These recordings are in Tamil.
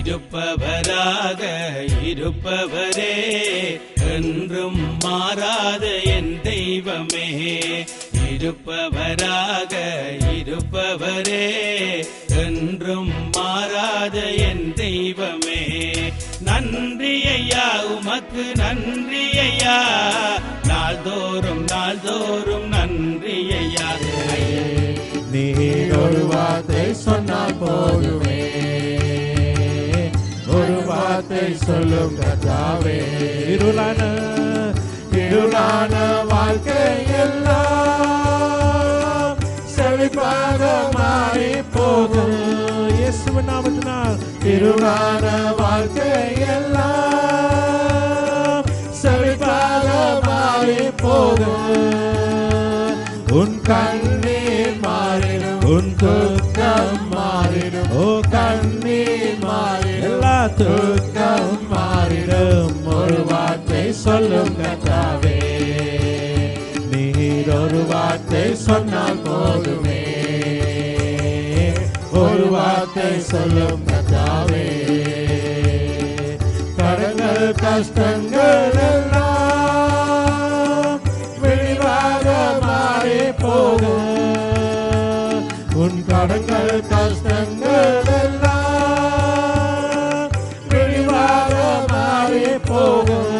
இருப்பவராக இருப்பவரே என்றும் மாறாத என் தெய்வமே இருப்பவராக இருப்பவரே என்றும் மாறாத என் தெய்வமே நன்றி ஐயா உமக்கு நன்றி ஐயா நாள்தோறும் நாள்தோறும் நன்றி ஐயா ஐயா நீர் ஒரு வார்த்தை சொன்னால் போதுமே ஒரு வார்த்தை சொல்லும் கர்த்தாவே இருளான இருளான வாழ்க்கை எல்லாம் செழிப்பாக மாறி போகும் இயேசுவின் நாமத்தினால் இருளான வாழ்க்கை எல்லாம் செழிப்பாக மாறி போகும் உன் கண்ணீர் மாறிடும் உன் துக்கம் மாறிடும் ஓ கண்ணீர் மாறிடும் எல்லா துக்கம் மாறிடும் ஒரு வார்த்தை சொல்லும் கத்தாவே நீர் ஒரு வார்த்தை சொன்னால் போதுமே ஒரு வார்த்தை சொல்லும் கத்தாவே கடங்கள் கஷ்டங்கள் எல்லாம் விரிவாக மாறி போகும் உன் கடங்கள் கஷ்டங்கள் எல்லாம் விரிவாக மாறி போகும்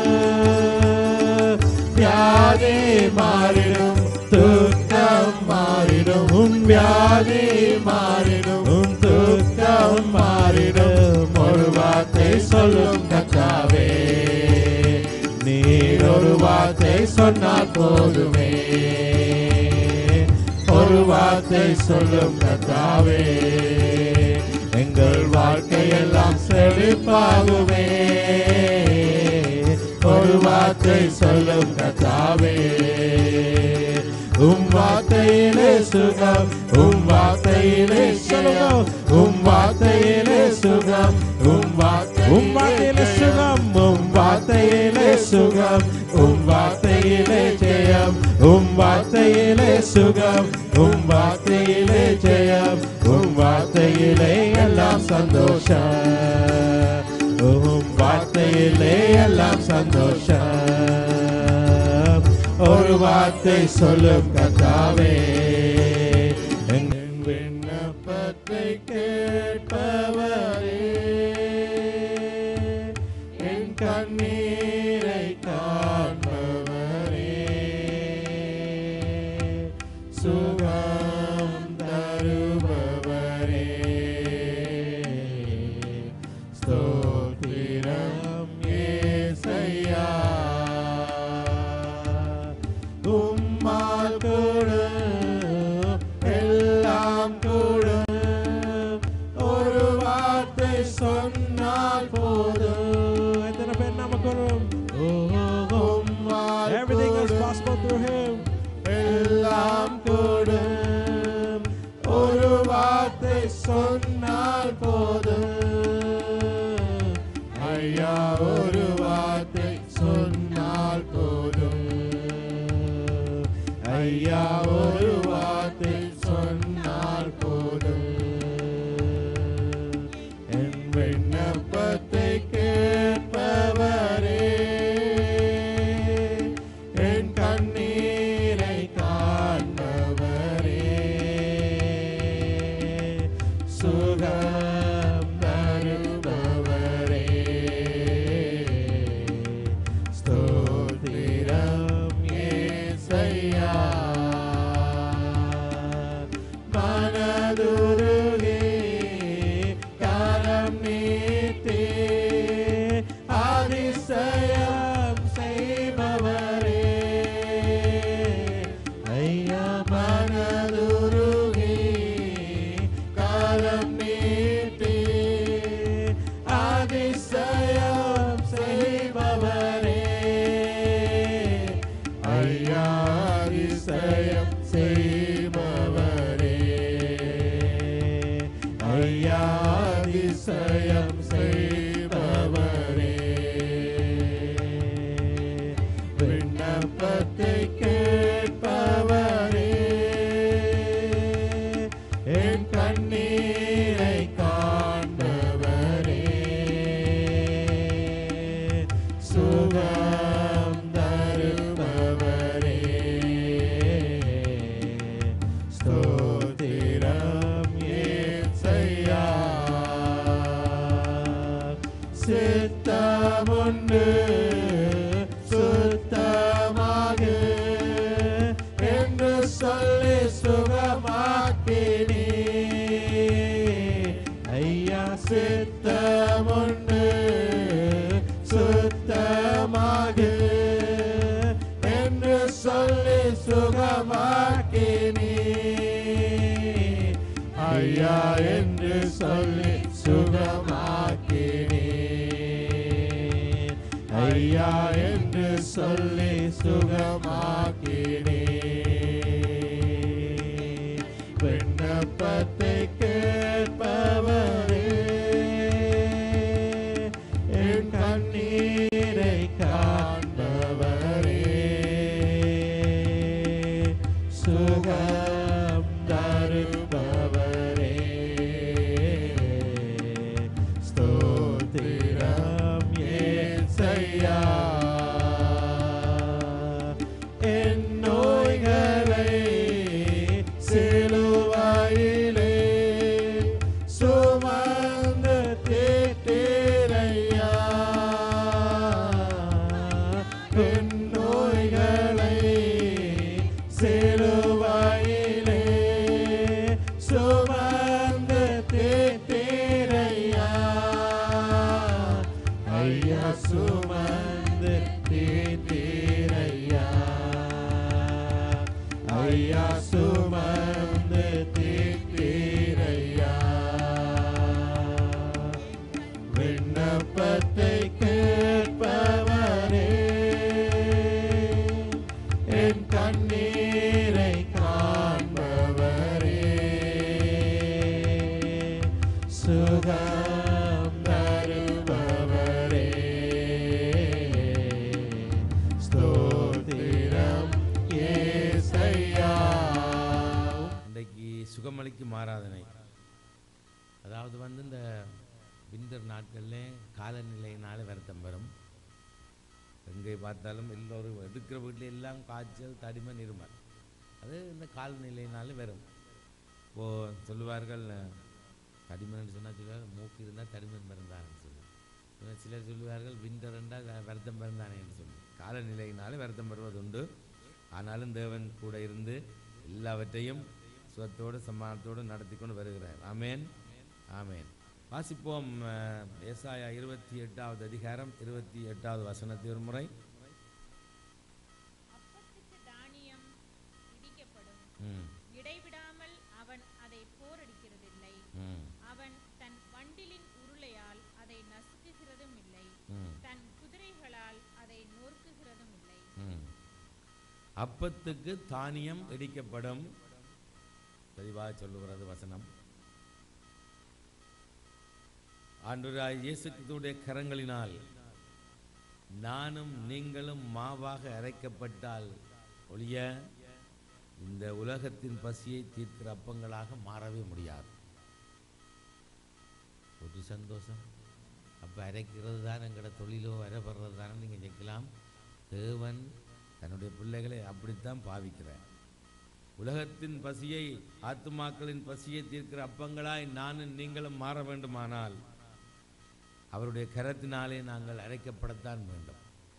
வியாதி மாறிடும் துக்கம் மாறிடும் உன் வியாதி மாறிடும் உன் துக்கம் மாறிடும் ஒரு வார்த்தை சொல்லும் கத்தாவே நீர் ஒரு வார்த்தை சொன்னால் போதுமே ஒரு வார்த்தை சொல்லும் கத்தாவே எங்கள் வாழ்க்கையெல்லாம் செழிப்பாகுமே ஒரு வார்த்தை சொல்லும் கத்தாவே உம் வார்த்தையிலே சுகம் உம் வார்த்தையிலே சுகம் உம் வார்த்தையிலே சுகம் உம் வார்த்தை உம் வார்த்தையிலே சுகம் உம் வார்த்தையிலே சுகம் உம் வார்த்தையிலே ஜெயம் உம் வார்த்தையிலே சுகம் உம் வார்த்தையிலே ஜெயம் உம் வார்த்தையிலே எல்லாம் சந்தோஷம் உம் வார்த்தையிலே எல்லாம் சந்தோஷம் ஒரு வார்த்தை சொல்லும் கத்தாவே எங்கள் விண்ணப்பத்தை கேட்பவரே என் கண்ணீரை காண்பவரே சுகம் தருபவரே ஸ்தோத்திரம் ஏசையா உம்மால் கூடும் எல்லாம் கூடும் ஒரு வார்த்தை சொன்னால் போதும் எத்தனை பேர் நமக்கு வரும் உம்மால் Everything is possible through Him. எல்லாம் கூடும் ஒரு வார்த்தை சொன்னால் போதும் ஐயா ஒரு வார்த்தை சொன்னால் போதும் ஐயா ஒரு வார்த்தை சொன்னால் போதும் என் விண்ணப்பத்தை கேட்பவரே என் கண்ணீரை காண்பவரே சுகம் தருபவரே ஸ்தோத்திரம் ஏசையா மனதுருகே கரம் நீட்டி அதிசயம் செய்பவரே ஐயா மனதுருகே கரம் நீட்டி அதிசயம் செய்பவரே ஐயா அதிசயம் செய்பவரே ஐயா அதிசயம் செய்பவரே விண்ணப்பத்தை கேட்பவரே என் கண்ணீரை காண்பவரே சித்தமுண்டு சுத்தமாகு என்று சொல்லி சுகமாக்கினே ஐயா சித்தமுண்டு சுத்தமாகு என்று சொல்லி சுகமாக்கினே ஐயா என்று சொல்லி சுகமாக்கினே ஐயா என்று சொல்லி சுகமாக்கினே விண்ணப்பத்தை கேட்பவரே என் கண்ணீரை காண்பவரே சுகம் தருபவரே ஸ்தோத்திரம் ஏசையா என் நோய்களை சிலுவையிலே சுமந்து தீர்த்தீரையா என் நோய்களை சிலுவையிலே சுமந்து தீர்த்தீரையா ஐயா சுமந்து தீர்த்தீரையா ஐயா சுமந்து தீர்த்தீரையா விண்ணப்பத்தை கேட்பவரே என் கண்ணீரை காண்பவரே சுகம் தருபவரே ஸ்தோத்திரம் ஏசையா இன்றைக்கு சுகமளிக்கும் ஆராதனை அதாவது வந்து இந்த விண்டர் நாட்களில் காலநிலையினால வருத்தம் வரும் எங்கே பார்த்தாலும் எல்லோரும் எடுக்கிற வீட்டில் எல்லாம் காய்ச்சல் தடிமன் இருமல் அது இந்த காலநிலையினால வரும் இப்போது சொல்லுவார்கள் தடிமன் சொன்னால் சொல்லுவார்கள் மூக்கு இருந்தால் தடிமன் பிறந்தான்னு சொல்லி இன்னும் சிலர் சொல்லுவார்கள் விண்டர் என்றால் வருத்தம் பிறந்தானே என்று சொல்லி காலநிலையினாலே வருத்தம் வருவதுண்டு ஆனாலும் தேவன் கூட இருந்து எல்லாவற்றையும் சுகத்தோடு சமாளத்தோடு நடத்தி கொண்டு வருகிறார் ஆமேன் ஆமேன் வாசிப்போம் அஹ், ஏசாயா இருபத்தி எட்டாவது அதிகாரம் இருபத்தி எட்டாவது வசனத்தை ஒரு முறை அப்பத்துக்கு தானியம் இடிக்கப்படும் ம் இடைவிடாமல் அவன் அதை போரடிக்கிறதில்லை ம் அவன் தன் வண்டிலின் உருளையால் அதை நசுக்குகிறதும் இல்லை ம் தன் குதிரைகளால் அதை நொறுக்குகிறதும் இல்லை ம். அப்பத்துக்கு தானியம் இடிக்கப்படும் தெளிவாக சொல்லுகிறது வசனம் ஆண்டவராய் இயேசு கிறிஸ்துவுடைய கரங்களினால் நானும் நீங்களும் மாவாக அரைக்கப்பட்டால் ஒழிய இந்த உலகத்தின் பசியை தீர்க்கிற அப்பங்களாக மாறவே முடியாது ஒரு சந்தோஷம் அப்போ அரைக்கிறது தான் எங்களோட தொழிலோ அரைப்படுறது தானே நீங்கள் நிற்கலாம் தேவன் தன்னுடைய பிள்ளைகளை அப்படித்தான் பாவிக்கிறார் உலகத்தின் பசியை ஆத்துமாக்களின் பசியை தீர்க்கிற அப்பங்களாய் நானும் நீங்களும் மாற வேண்டுமானால் அவருடைய கரத்தினாலே நாங்கள் அழைக்கப்படத்தான் வேண்டும்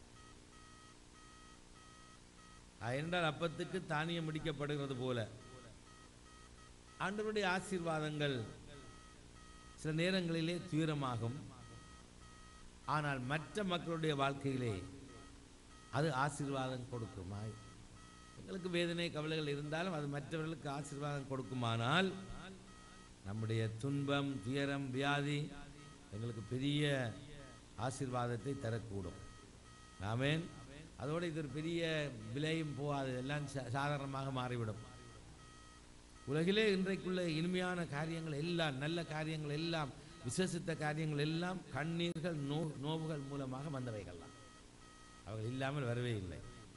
என்றால் அப்பத்துக்கு தானியம் முடிக்கப்படுகிறது போல ஆண்டவருடைய ஆசீர்வாதங்கள் சில நேரங்களிலே துயரமாகும் ஆனால் மற்ற மக்களுடைய வாழ்க்கையிலே அது ஆசீர்வாதம் கொடுக்குமா எங்களுக்கு வேதனை கவலைகள் இருந்தாலும் அது மற்றவர்களுக்கு ஆசீர்வாதம் கொடுக்குமானால் நம்முடைய துன்பம் துயரம் வியாதி எங்களுக்கு பெரிய ஆசீர்வாதத்தை தரக்கூடும் ஆமென் அதோடு இது ஒரு பெரிய விலையும் போகாது எல்லாம் சா- சாதாரணமாக மாறிவிடும் உலகிலே இன்றைக்குள்ள இனிமையான காரியங்கள் எல்லாம் நல்ல காரியங்கள் எல்லாம் விசேஷித்த காரியங்கள் எல்லாம் கண்ணீர்கள் நோ நோவுகள் மூலமாக வந்தவைகள்லாம் அவர்கள் இல்லாமல் வரவே இல்லை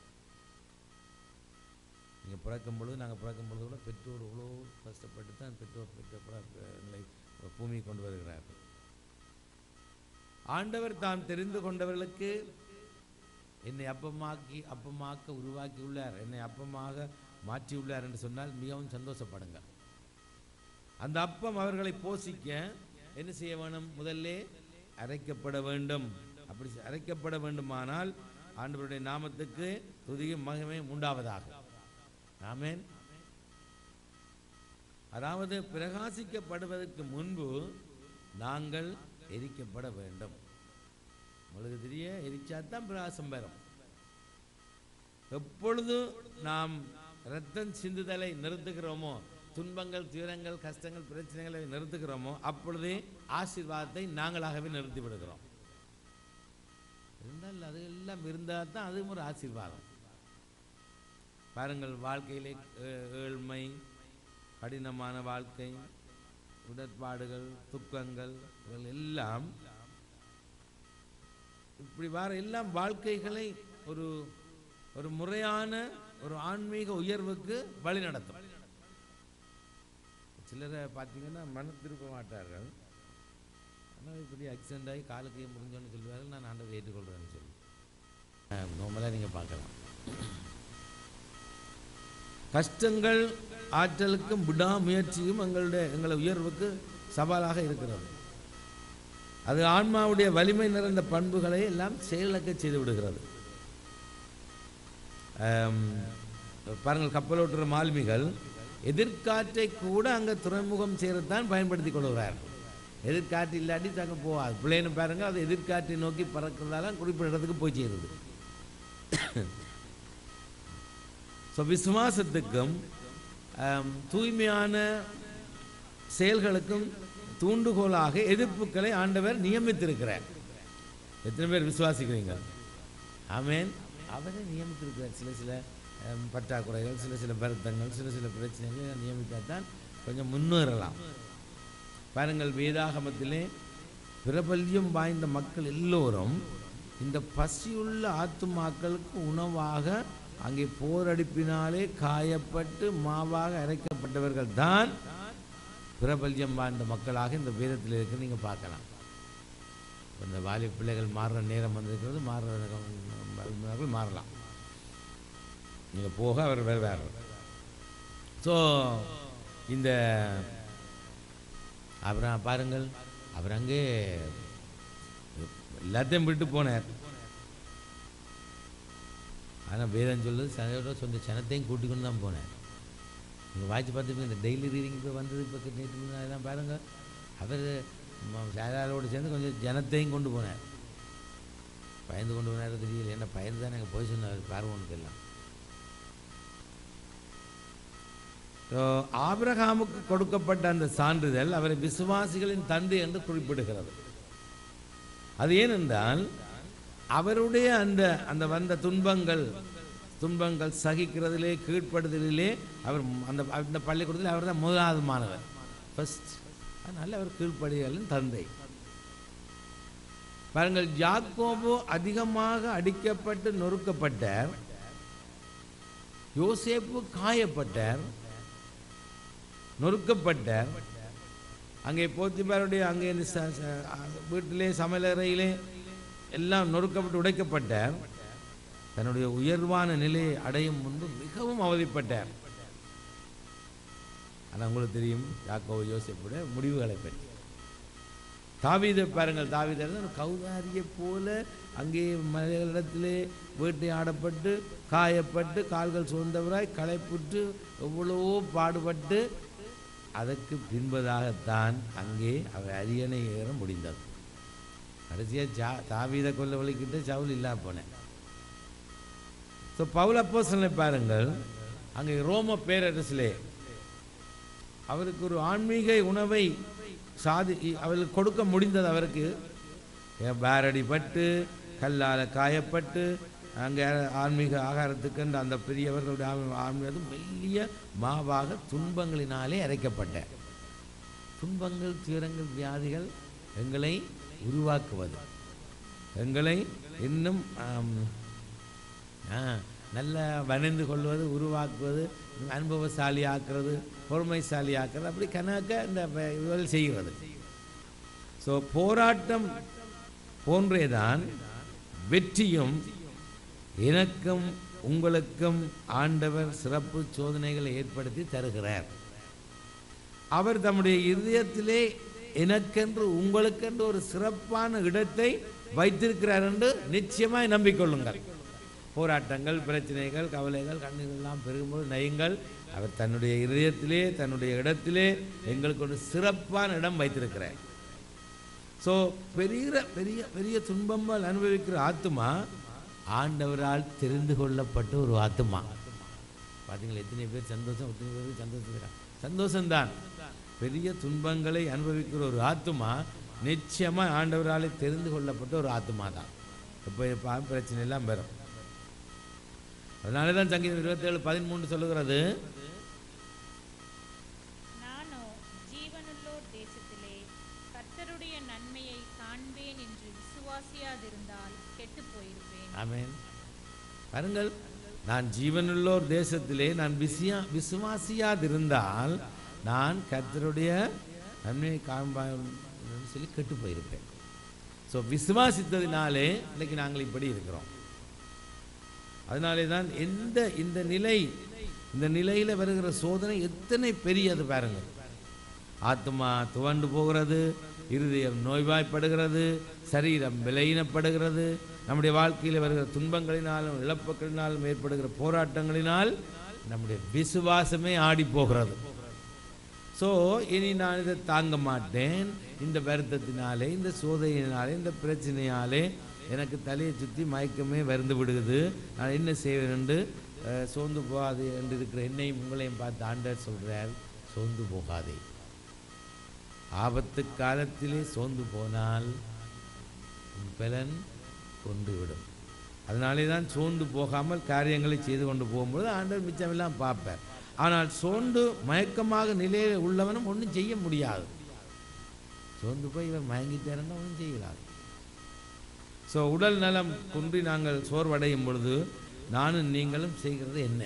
நீங்கள் பிறக்கும் பொழுது நாங்கள் பிறக்கும் பொழுது கூட பெற்றோர் இவ்வளோ கஷ்டப்பட்டு தான் பெற்றோர் பெற்ற எங்களை பூமி கொண்டு வருகிறார்கள் ஆண்டவர் தாம் தெரிந்து கொண்டவர்களுக்கு என்னை அப்பமாக்கி அப்பமாக்க உருவாக்கி உள்ளார் என்னை அப்பமாக மாற்றி உள்ளார் என்று சொன்னால் மிகவும் சந்தோஷப்படுங்க அந்த அப்பம் அவர்களை போஷிக்க என்ன செய்ய வேணும் முதல்ல அரைக்கப்பட வேண்டும் அப்படி அரைக்கப்பட வேண்டுமானால் ஆண்டவருடைய நாமத்துக்கு துதியும் மகிமை உண்டாவதாக ஆமென் அதாவது பிரகாசிக்கப்படுவதற்கு முன்பு நாங்கள் எரிக்கப்பட வேண்டும் உங்களுக்கு தெரிய எரிச்சாதான் பிரகாசம் பெறும் எப்பொழுது நாம் ரத்தம் சிந்துதலை நிறுத்துகிறோமோ துன்பங்கள் துயரங்கள் கஷ்டங்கள் பிரச்சனைகளை நிறுத்துகிறோமோ அப்பொழுதே ஆசீர்வாதத்தை நாங்களாகவே நிறுத்தி விடுகிறோம் இருந்தால் அது எல்லாம் இருந்தால் தான் அதுவும் ஒரு ஆசீர்வாதம் பாருங்கள் வாழ்க்கையிலே ஏ- ஏழ்மை கடினமான வாழ்க்கை உடற்பாடுகள் துக்கங்கள் இவைகள் எல்லாம் இப்படி வர எல்லாம் வாழ்க்கைகளை ஒரு ஒரு முறையான ஒரு ஆன்மீக உயர்வுக்கு வழி நடத்தும் சிலரை பார்த்தீங்கன்னா மன திருப்ப மாட்டார்கள் ஆனால் இப்படி ஆக்சிடென்ட் ஆகி காலுக்கு முடிஞ்சோன்னு சொல்லுவார்கள் நான் ஆண்டவர் ஏற்றுக்கொள்கிறேன்னு சொல்லி நோமலாக நீங்கள் பார்க்கலாம் கஷ்டங்கள் ஆற்றலுக்கும் விடாமுயற்சியும் எங்களுடைய எங்களை உயர்வுக்கு சவாலாக இருக்கிறது அது ஆன்மாவுடைய வலிமை நிறைந்த பண்புகளை எல்லாம் செயலக்க செய்து விடுகிறது ஆம், பாருங்கள் கப்பல் ஓட்டுற மாலுமிகள் எதிர்காற்றை கூட அங்கே துறைமுகம் செய்யறதுதான் பயன்படுத்தி கொள்கிறார்கள் எதிர்காற்று இல்லாட்டி தாங்க போகாது பிள்ளைன்னு பாருங்க அது எதிர்காற்றை நோக்கி பறக்கிறதால குறிப்பிட்ட இடத்துக்கு போய் சேருது ஸோ விசுவாசத்துக்கும் ஆம், தூய்மையான செயல்களுக்கும் தூண்டுகோலாக எதிர்ப்புகளை ஆண்டவர் நியமித்திருக்கிறார் எத்தனை பேர் விசுவாசிக்கிறீங்க ஆமென் அவரே நியமித்திருக்கிறார் சில சில ஆம், பற்றாக்குறைகள் சில சில வருத்தங்கள் சில சில பிரச்சனைகளை நியமித்தால் தான் கொஞ்சம் முன்னேறலாம் பாருங்கள் வேதாகமத்திலே பிரபல்யம் வாய்ந்த மக்கள் எல்லோரும் இந்த பசியுள்ள ஆத்துமாக்களுக்கு உணவாக அங்கே போரடிப்பினாலே காயப்பட்டு மாவாக அரைக்கப்பட்டவர்கள் தான் பிரபல்யம் வாழ்ந்த மக்களாக இந்த வேதத்தில் இருக்கு நீங்கள் பார்க்கலாம் இந்த வாலி பிள்ளைகள் மாறுற நேரம் வந்திருக்கிறது மாறுற நேரம் மாறலாம் நீங்கள் போக அவர் வேறு வேறு ஸோ இந்த அப்புறம் பாருங்கள் அவர் அங்கே எல்லாத்தையும் விட்டு போனார் ஆனால் வேதம் சொல்லுது சனையோட சொந்த சனத்தையும் கூட்டிக் கொண்டு தான் போனார் நீங்கள் வாட்சி பார்த்துப்பீங்க இந்த டெய்லி ரீடிங் இப்போ வந்தது இப்போ நேற்று முந்தின அதெல்லாம் பாருங்கள் அவர் சாராளோடு சேர்ந்து கொஞ்சம் ஜனத்தையும் கொண்டு போனார் பயந்து கொண்டு போனார் தெரியல என்ன பயந்து தான் எனக்கு போய் சொன்னார் பார்வோனுக்கு எல்லாம் ஸோ ஆபிரகாமுக்கு கொடுக்கப்பட்ட அந்த சான்றிதழ் அவரை விசுவாசிகளின் தந்தை என்று குறிப்பிடுகிறது அது ஏனென்றால் அவருடைய அந்த அந்த வந்த துன்பங்கள் துன்பங்கள் சகிக்கிறதிலே கீழ்ப்படுதலிலே அவர் அந்த அந்த பள்ளிக்கூடத்தில் அவர் தான் முதலாவது மாணவர் ஃபர்ஸ்ட் அதனால் அவர் கீழ்ப்படிகளின் தந்தை பாருங்கள் யாக்கோபு அதிகமாக அடிக்கப்பட்டு நொறுக்கப்பட்டார் யோசேப்பு காயப்பட்டார் நொறுக்கப்பட்டார் அங்கே போத்திபாருடைய அங்கே இந்த ச- ச- வீட்டிலே சமையலறையிலே எல்லாம் நொறுக்கப்பட்டு உடைக்கப்பட்டார் தன்னுடைய உயர்வான நிலையை அடையும் முன்பு மிகவும் அவதிப்பட்டார் ஆனால் உங்களுக்கு தெரியும் யாக்கோ யோசிப்புடைய முடிவுகளை பற்றி தாவீதை பாருங்கள் தாவீதை கௌதாரியைப் போல அங்கே மலைகளிடத்திலே வேட்டையாடப்பட்டு காயப்பட்டு கால்கள் சூழ்ந்தவராய் களைப்புற்று எவ்வளவோ பாடுபட்டு அதற்கு பின்பதாகத்தான் அங்கே அவர் அரியணை ஏற முடிந்தது கடைசியாக ஜா தாவீதை கொல்ல வழிக்கிட்டு சவுல் இல்லாம போனேன் ஸோ பவுல் அப்போஸ்தலனை பாருங்கள் அங்கே ரோம பேரரசிலே அவருக்கு ஒரு ஆன்மீக உணவை சாதி அவருக்கு கொடுக்க முடிந்தது அவருக்கு பேரடிப்பட்டு கல்லால் காயப்பட்டு அங்கே ஆன்மீக ஆகாரத்துக்கு அந்த பெரியவர்களுடைய ஆன்மீ- ஆன்மீகம் மெல்லிய மாவாக துன்பங்களினாலே அரைக்கப்பட்ட துன்பங்கள் துயரங்கள் வியாதிகள் எங்களை உருவாக்குவது எங்களை இன்னும் ஆம், ஆ, நல்ல வணைந்து கொள்வது உருவாக்குவது அனுபவசாலி ஆக்குறது பொறுமைசாலி ஆக்குறது அப்படி கணக்க இந்த வ- இவர்கள் செய்கிறது ஸோ போராட்டம் போன்றேதான் வெற்றியும் எனக்கும் உங்களுக்கும் ஆண்டவர் சிறப்பு சோதனைகளை ஏற்படுத்தி தருகிறார் அவர் தம்முடைய இருதயத்திலே எனக்கென்று உங்களுக்கென்று ஒரு சிறப்பான இடத்தை வைத்திருக்கிறார் என்று நிச்சயமாய் நம்பிக்கொள்ளுங்கள் போராட்டங்கள் பிரச்சனைகள் கவலைகள் கண்ணீர்கள் எல்லாம் பெருகும்போது நயுங்கள் அவர் தன்னுடைய இதயத்திலே தன்னுடைய இடத்திலே எங்களுக்கு ஒரு சிறப்பான இடம் வைத்திருக்கிறார் ஸோ பெரிய பெரிய பெரிய துன்பங்கள் அனுபவிக்கிற ஆத்மா ஆண்டவரால் தெரிந்து கொள்ளப்பட்ட ஒரு ஆத்மா பார்த்தீங்களா எத்தனை பேர் சந்தோஷம் எத்தனை பேர் சந்தோஷம் சந்தோஷம்தான் பெரிய துன்பங்களை அனுபவிக்கிற ஒரு ஆத்மா நிச்சயமாக ஆண்டவராலே தெரிந்து கொள்ளப்பட்ட ஒரு ஆத்மா தான் இப்போ இப்போ பிரச்சனை எல்லாம் பெறும் அதனால தான் சங்கீதம் இருபத்தேழு பதிமூணு சொல்லுகிறது நானோ ஜீவனுள்ளோர் தேசத்திலே கர்த்தருடைய நன்மையை காண்பேன் என்று விசுவாசியாதிருந்தால் கெட்டுப் போயிருப்பேன் ஆமென் பாருங்கள் நான் ஜீவனுள்ளோர் தேசத்திலே நான் விசியா விசுவாசியாதிருந்தால் நான் கர்த்தருடைய நன்மையை காண்பான்னு சொல்லி கெட்டு போயிருப்பேன் ஸோ விசுவாசித்ததினாலே இன்னைக்கு நாங்கள் இப்படி இருக்கிறோம் அதனாலே தான் எந்த இந்த நிலை இந்த நிலையில் வருகிற சோதனை எத்தனை பெரியது பாருங்கள் ஆத்மா துவண்டு போகிறது இருதயம் நோய்வாய்ப்படுகிறது சரீரம் விலையினப்படுகிறது நம்முடைய வாழ்க்கையில் வருகிற துன்பங்களினாலும் இழப்புகளினாலும் ஏற்படுகிற போராட்டங்களினால் நம்முடைய விசுவாசமே ஆடி போகிறது ஸோ இனி நான் இதை தாங்க மாட்டேன் இந்த வருத்தத்தினாலே இந்த சோதனையினாலே இந்த பிரச்சனையாலே எனக்கு தலையை சுற்றி மயக்கமே வருந்து விடுகிறது நான் என்ன செய்வேன் என்று அஹ், சோர்ந்து போகாது என்று இருக்கிற என்னையும் உங்களையும் பார்த்து ஆண்டவர் சொல்கிறார் சோர்ந்து போகாதே ஆபத்து காலத்திலே சோர்ந்து போனால் உன் பலன் கொண்டு விடும் அதனாலே தான் சோர்ந்து போகாமல் காரியங்களை செய்து கொண்டு போகும்பொழுது ஆண்டவர் மிச்சமெல்லாம் பார்ப்பார் ஆனால் சோர்ந்து மயக்கமாக நிலையில் உள்ளவனும் ஒன்றும் செய்ய முடியாது சோர்ந்து போய் இவன் மயங்கிட்டாருன்னா ஒன்றும் செய்யலாது ஸோ உடல் நலம் குன்றி நாங்கள் சோர்வடையும் பொழுது நானும் நீங்களும் செய்கிறது என்ன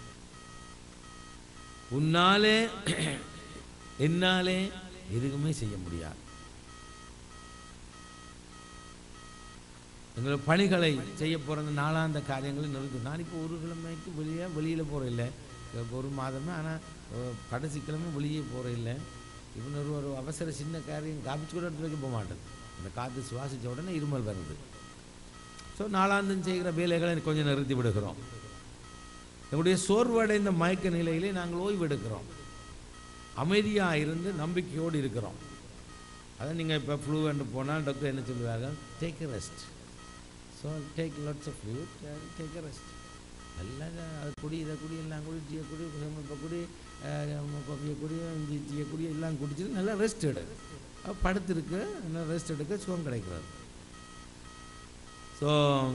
உன்னாலே என்னாலே எதுவுமே செய்ய முடியாது எங்களோட பணிகளை செய்ய போகிற அந்த நாளாந்த காரியங்களை நிறுத்தி நான் இப்போ ஒரு கிழமைக்கு வெளியே வெளியில் போகிற இல்லை இப்போ ஒரு மாதமே ஆனால் கடைசி கிழமை வெளியே போகிற இல்லை இவன் ஒரு ஒரு அவசர சின்ன காரியம் காப்பிச்சு கூட எடுத்து வைக்க போக மாட்டேன் இந்த காற்று சுவாசித்த உடனே இருமல் வருது ஸோ நாளாந்தம் செய்கிற வேலைகளை கொஞ்சம் நிறுத்தி விடுகிறோம் எங்களுடைய சோர்வடைந்த மயக்க நிலையிலே நாங்கள் ஓய்வு எடுக்கிறோம் அமைதியாக இருந்து நம்பிக்கையோடு இருக்கிறோம் அதான் நீங்கள் இப்போ ஃப்ளூவெண்ட் போனால் டாக்டர் என்ன சொல்லுவாங்க take a rest so take lots of flu take a rest நல்லா அது குடி இதை குடி எல்லாம் குடி டீயை குடி இப்போ குடி காஃபியை குடி இஞ்சி டீயை குடி எல்லாம் குடிச்சிட்டு நல்லா ரெஸ்ட் எடு அப்ப படுத்திருக்கு நல்லா ரெஸ்ட் எடுக்க சுகம் கிடைக்கிறது ஸோ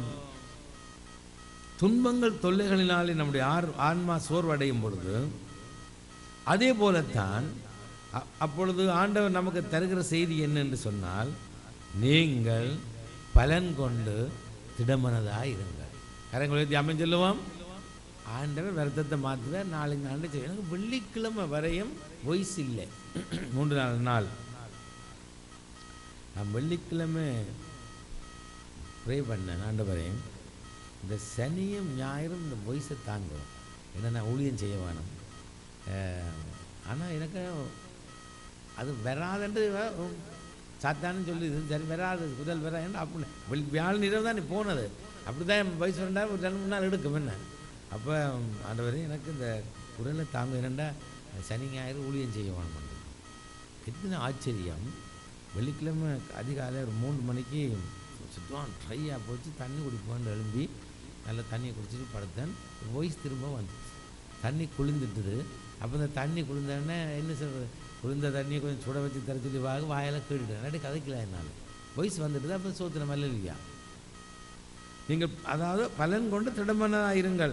துன்பங்கள் தொல்லைகளினாலே நம்முடைய ஆர் ஆன்மா சோர்வடையும் பொழுது அதே போலத்தான் அ- அப்பொழுது ஆண்டவர் நமக்கு தருகிற செய்தி என்ன என்று சொன்னால் நீங்கள் பலன் கொண்டு திடமனதாக இருங்கள் கரங்களை அமைஞ்சு சொல்லுவோம் ஆண்டவர் வருத்தத்தை மாற்றுவார் நாளைக்கு ஆண்டு செய்ய எனக்கு வெள்ளிக்கிழமை வரையும் வயசு இல்லை மூன்று நாலு நாள் நான் வெள்ளிக்கிழமை ப்ரே பண்ணேன் ஆண்டவரே இந்த சனியும் ஞாயிறும் இந்த வயசை தாங்கும் ஏன்னா நான் ஊழியம் செய்ய வேணும் ஆனால் எனக்கு அது வராதுன்று வ- சாத்தான்னு சொல்லி சரி வராது முதல் வராது அப்படி வெள்ளி வியாழன் இரவு தான் நீ போனது அப்படி தான் என் வயசு ரெண்டா ஒரு ரெண்டு மூணு நாள் எடுக்கும் என்ன அப்போ ஆண்டவரே எனக்கு இந்த குரலை தாங்க என்னண்டா சனி ஞாயிறு ஊழியம் செய்ய வேணும் எத்தனை ஆச்சரியம் வெள்ளிக்கிழமை அதிகாலை ஒரு மூணு மணிக்கு சுத்தம் ட்ரையாக போச்சு தண்ணி குடிப்போன்னு எழும்பி நல்லா தண்ணியை குடிச்சிட்டு படுத்தேன் வாய்ஸ் திரும்ப வந்துச்சு தண்ணி குளிர்ந்துட்டுது அப்போ இந்த தண்ணி குளிர்ந்தோடனே என்ன சொல்கிறது குளிர்ந்த தண்ணியை கொஞ்சம் சுட வச்சு தர சொல்லி வாங்க வாயெல்லாம் கேட்டுட்டேன் இல்லாட்டி கதைக்கல என்னால் வாய்ஸ் வந்துட்டு அப்போ சோத்திர மேலே இல்லையா நீங்கள் அதாவது பலன் கொண்டு திடமனதாக இருங்கள்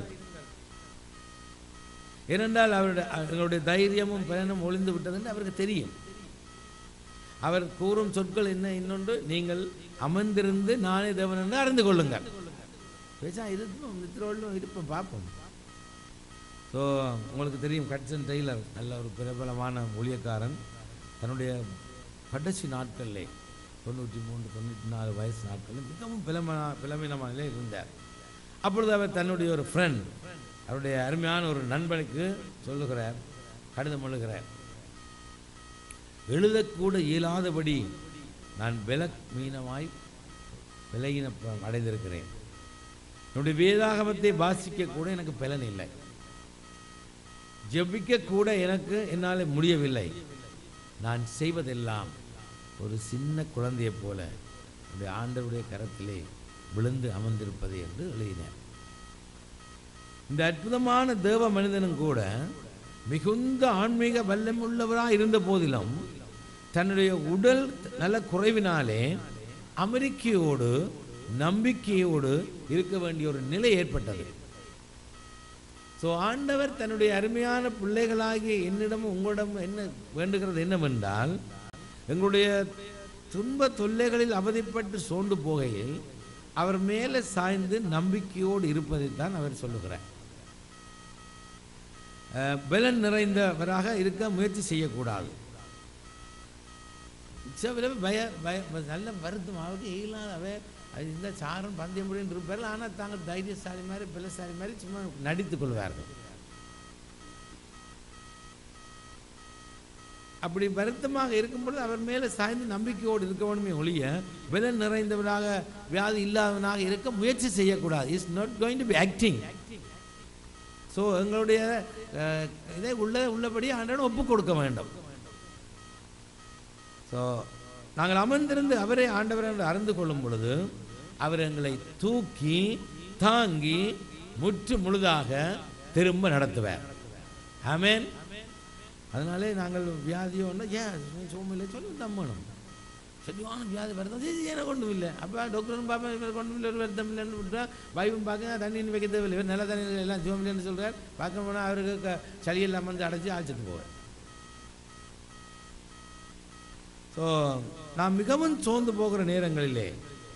ஏனென்றால் அவருடைய அவர்களுடைய தைரியமும் பலனும் ஒளிந்து விட்டது என்று அவருக்கு தெரியும் அவர் கூறும் சொற்கள் என்ன இன்னொன்று நீங்கள் அமர்ந்திருந்து நானே தேவன் என்று அறிந்து கொள்ளுங்கள் பேசா இருப்போம் நித்திரோடும் இருப்போம் பார்ப்போம் ஸோ உங்களுக்கு தெரியும் கட்சன் டெய்லர் நல்ல ஒரு பிரபலமான ஊழியக்காரன் தன்னுடைய கடைசி நாட்களிலே தொண்ணூற்றி மூன்று தொண்ணூற்றி நாலு வயசு நாட்களில் மிகவும் பிளம பிளமினமான நிலையில் இருந்தார் அப்பொழுது அவர் தன்னுடைய ஒரு ஃப்ரெண்ட் அவருடைய அருமையான ஒரு நண்பனுக்கு சொல்லுகிறார் கடிதம் எழுகிறார் எழுதக்கூட இயலாதபடி நான் பலமீனமாய் விலகின அடைந்திருக்கிறேன் என்னுடைய வேதாகமத்தை வாசிக்க கூட எனக்கு பலன் இல்லை ஜெபிக்க கூட எனக்கு என்னால் முடியவில்லை நான் செய்வதெல்லாம் ஒரு சின்ன குழந்தையைப் போல என்னுடைய ஆண்டவருடைய கரத்திலே விழுந்து அமர்ந்திருப்பது என்று எழுதினார் இந்த அற்புதமான தேவ மனிதனும் கூட மிகுந்த ஆன்மீக வல்லம் உள்ளவராக இருந்த போதிலும் தன்னுடைய உடல் நல குறைவினாலே அமெரிக்கையோடு நம்பிக்கையோடு இருக்க வேண்டிய ஒரு நிலை ஏற்பட்டது ஸோ ஆண்டவர் தன்னுடைய அருமையான பிள்ளைகளாகிய என்னிடம் உங்களிடம் என்ன வேண்டுகிறது என்னவென்றால் எங்களுடைய துன்ப தொல்லைகளில் அவதிப்பட்டு சோர்ந்து போகையில் அவர் மேலே சாய்ந்து நம்பிக்கையோடு இருப்பதைத்தான் அவர் சொல்லுகிறார் அஹ், பலன் நிறைந்தவராக இருக்க முயற்சி செய்யக்கூடாது சில பய பய நல்ல வருத்தம் அவருக்கு இயலாத அவ அது இந்த சாரன் பந்தயம் முடியும் இருப்பார்கள் ஆனால் தாங்கள் தைரியசாலி மாதிரி பிள்ளைசாலி மாதிரி சும்மா நடித்துக் கொள்வார்கள் அப்படி வருத்தமாக இருக்கும்பொழுது அவர் மேலே சாய்ந்து நம்பிக்கையோடு இருக்க வேண்டுமே ஒழிய பலன் நிறைந்தவராக வியாதி இல்லாதவனாக இருக்க முயற்சி செய்யக்கூடாது is not going to be acting so எங்களுடைய அஹ், இதை உள்ள உள்ளபடி ஆண்டவன் ஒப்பு கொடுக்க வேண்டும் ஸோ நாங்கள் அமர்ந்திருந்து அவரை ஆண்டவர் என்று அறிந்து கொள்ளும் பொழுது அவர் எங்களை தூக்கி தாங்கி முற்று முழுதாக திரும்ப நடத்துவார் ஆமென் அதனாலே நாங்கள் வியாதியோன்னா ஏன் சோமில்லை சொல்லி நம்பணும் சரியான வியாதி வருத்தம் சரி எனக்கு ஒன்றும் இல்லை அப்போ டாக்டரும் பார்ப்பேன் இவர் ஒன்றும் இல்லை ஒரு வருத்தம் இல்லைன்னு விட்டா வைப்பும் பார்க்க தண்ணி வைக்க தேவையில்லை இவர் நல்ல தண்ணி எல்லாம் சோமில்லைன்னு சொல்கிறார் பார்க்க போனால் அவருக்கு க- சளி எல்லாம் வந்து அடைச்சி ஆழ்ச்சிட்டு போவார் ஸோ நான் மிகவும் சோர்ந்து போகிற நேரங்களிலே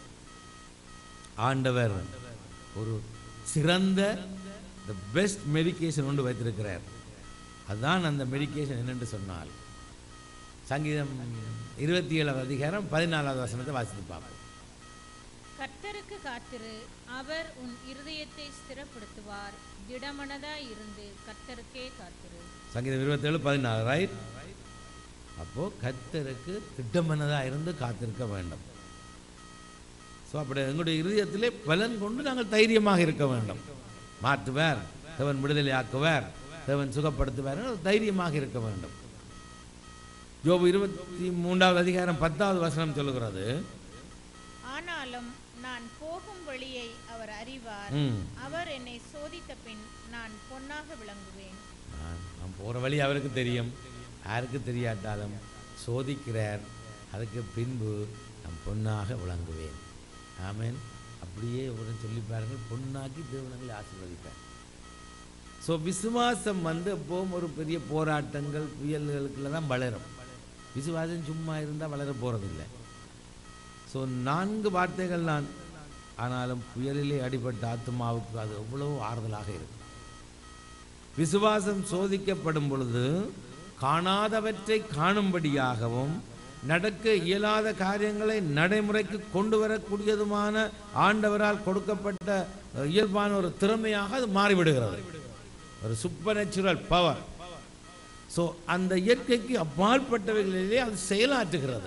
ஆண்டவர் ஒரு சிறந்த த பெஸ்ட் மெடிகேஷன் ஒன்று வைத்திருக்கிறார் அதுதான் அந்த மெடிகேஷன் என்னென்று சொன்னால் சங்கீதம் இருபத்தி ஏழாவது அதிகாரம் பதினாலாவது வசனத்தை வாசித்து பார்ப்போம் கர்த்தருக்கு காத்திரு அவர் உன் இருதயத்தை ஸ்திரப்படுத்துவார் திடமனதாய் இருந்து கர்த்தருக்கே காத்திரு சங்கீதம் இருபத்தேழு பதினாலு ரைட் அப்போ கர்த்தருக்கு திட்டமனதாக இருந்து காத்திருக்க வேண்டும் ஸோ அப்படி எங்களுடைய இருதயத்திலே பலன் கொண்டு நாங்கள் தைரியமாக இருக்க வேண்டும் மாற்றுவார் தேவன் விடுதலை ஆக்குவார் தேவன் சுகப்படுத்துவார் என்று தைரியமாக இருக்க வேண்டும் யோபு இருபத்தி மூன்றாவது அதிகாரம் பத்தாவது வசனம் சொல்லுகிறது ஆனாலும் நான் போகும் வழியை அவர் அறிவார் ம் அவர் என்னை சோதித்த பின் நான் பொன்னாக விளங்குவேன் நான் நான் போகிற வழி அவருக்கு தெரியும் யாருக்கு தெரியாட்டாலும் சோதிக்கிறார் அதுக்கு பின்பு நான் பொன்னாக விளங்குவேன் ஆமென் அப்படியே ஒரு சொல்லி பாருங்கள் பொன்னாக்கி தேவனங்களை ஆசீர்வதிப்பார் ஸோ விசுவாசம் வந்து எப்பவும் ஒரு பெரிய போராட்டங்கள் புயல்களுக்குள்ள தான் வளரும் விசுவாசம் சும்மா இருந்தால் வளர போகிறதில்லை ஸோ நான்கு வார்த்தைகள் நான் ஆனாலும் புயலிலே அடிபட்ட ஆத்மாவுக்கு அது எவ்வளவு ஆறுதலாக இருக்கும் விசுவாசம் சோதிக்கப்படும் பொழுது காணாதவற்றை காணும்படியாகவும் நடக்க இயலாத காரியங்களை நடைமுறைக்கு கொண்டு வரக்கூடியதுமான ஆண்டவரால் கொடுக்கப்பட்ட அஹ், இயல்பான ஒரு திறமையாக அது மாறிவிடுகிறது ஒரு சூப்பர் நேச்சுரல் பவர் ஸோ அந்த இயற்கைக்கு அப்பாற்பட்டவைகளிலே அது செயலாற்றுகிறது